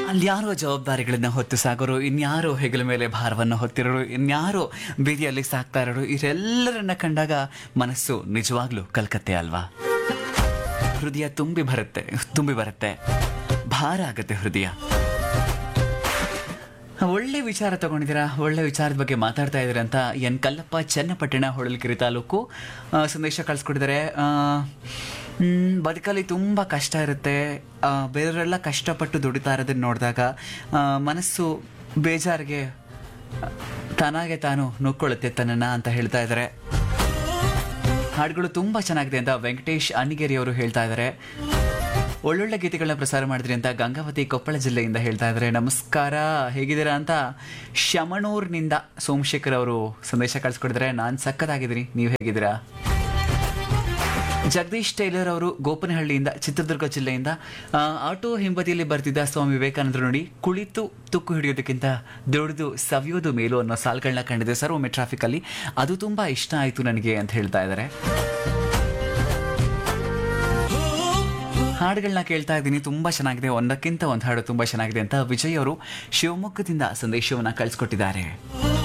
ಅಲ್ಲಿ ಯಾರೋ ಜವಾಬ್ದಾರಿಗಳನ್ನ ಹೊತ್ತು ಸಾಗೋರು ಇನ್ಯಾರೋ ಹೆಗಲ ಮೇಲೆ ಭಾರವನ್ನು ಹೊತ್ತಿರೋರು ಇನ್ಯಾರೋ ಬೀದಿಯಲ್ಲಿ ಸಾಕ್ತಾ ಇರೋರು ಇವರೆಲ್ಲರನ್ನ ಕಂಡಾಗ ಮನಸ್ಸು ನಿಜವಾಗ್ಲೂ ಕಲ್ಕತ್ತೆ ಅಲ್ವಾ ಹೃದಯ ತುಂಬಿ ಬರುತ್ತೆ ತುಂಬಿ ಬರುತ್ತೆ ಭಾರ ಆಗತ್ತೆ ಹೃದಯ ಒಳ್ಳೆ ವಿಚಾರ ತಗೊಂಡಿದ್ದೀರಾ ಒಳ್ಳೆ ವಿಚಾರದ ಬಗ್ಗೆ ಮಾತಾಡ್ತಾ ಇದ್ದೀರಾ ಅಂತ ಎನ್ ಕಲ್ಲಪ್ಪ ಚನ್ನಪಟ್ಟಣ ಹೊಳಲ್ಕೆರೆ ತಾಲೂಕು ಆ, ಸಂದೇಶ ಕಳಿಸ್ಕೊಟ್ಟಿದ್ದಾರೆ ಆ, ಮ್, ಬದುಕಲ್ಲಿ ತುಂಬ ಕಷ್ಟ ಇರುತ್ತೆ ಆ, ಬೇರೆಯವರೆಲ್ಲ ಕಷ್ಟಪಟ್ಟು ದುಡಿತಾ ಇರೋದನ್ನ ನೋಡಿದಾಗ ಆ, ಮನಸ್ಸು ಬೇಜಾರಿಗೆ ಆ, ತಾನಾಗೆ ತಾನು ನುಗ್ಕೊಳ್ಳುತ್ತೆ ತನ್ನನ್ನ ಅಂತ ಹೇಳ್ತಾ ಇದ್ದಾರೆ ಹಾಡುಗಳು ತುಂಬ ಚೆನ್ನಾಗಿದೆ ಅಂತ ವೆಂಕಟೇಶ್ ಅಣ್ಣಿಗೇರಿ ಅವರು ಹೇಳ್ತಾ ಇದ್ದಾರೆ ಒಳ್ಳೊಳ್ಳೆ ಗೀತೆಗಳನ್ನ ಪ್ರಸಾರ ಮಾಡಿದ್ರಿ ಅಂತ ಗಂಗಾವತಿ ಕೊಪ್ಪಳ ಜಿಲ್ಲೆಯಿಂದ ಹೇಳ್ತಾ ಇದ್ದಾರೆ ನಮಸ್ಕಾರ ಹೇಗಿದ್ದೀರಾ ಅಂತ ಶಮಣೂರ್ನಿಂದ ಸೋಮಶೇಖರ್ ಅವರು ಸಂದೇಶ ಕಳಿಸ್ಕೊಡಿದ್ರೆ ನಾನು ಸಕ್ಕತ್ತಾಗಿದ್ದೀನಿ ನೀವು ಹೇಗಿದ್ದೀರಾ ಜಗದೀಶ್ ಟೈಲರ್ ಅವರು ಗೋಪನಹಳ್ಳಿಯಿಂದ ಚಿತ್ರದುರ್ಗ ಜಿಲ್ಲೆಯಿಂದ ಆ, ಆಟೋ ಹಿಂಬದಿಯಲ್ಲಿ ಬರ್ತಿದ್ದ ಸ್ವಾಮಿ ವಿವೇಕಾನಂದರು ನೋಡಿ ಕುಳಿತು ತುಕ್ಕು ಹಿಡಿಯೋದಕ್ಕಿಂತ ದುಡಿದು ಸವಿಯೋದು ಮೇಲು ಅನ್ನೋ ಸಾಲ್ಗಳನ್ನ ಕಂಡಿದೆ ಸರ್ ಒಮ್ಮೆ ಟ್ರಾಫಿಕ್ ಅಲ್ಲಿ ಅದು ತುಂಬಾ ಇಷ್ಟ ಆಯ್ತು ನನಗೆ ಅಂತ ಹೇಳ್ತಾ ಇದ್ದಾರೆ ಹಾಡುಗಳನ್ನ ಕೇಳ್ತಾ ಇದ್ದೀನಿ ತುಂಬಾ ಚೆನ್ನಾಗಿದೆ ಒಂದಕ್ಕಿಂತ ಒಂದು ಹಾಡು ತುಂಬಾ ಚೆನ್ನಾಗಿದೆ ಅಂತ ವಿಜಯ್ ಅವರು ಶಿವಮೊಗ್ಗದಿಂದ ಸಂದೇಶವನ್ನ ಕಳಿಸ್ಕೊಟ್ಟಿದ್ದಾರೆ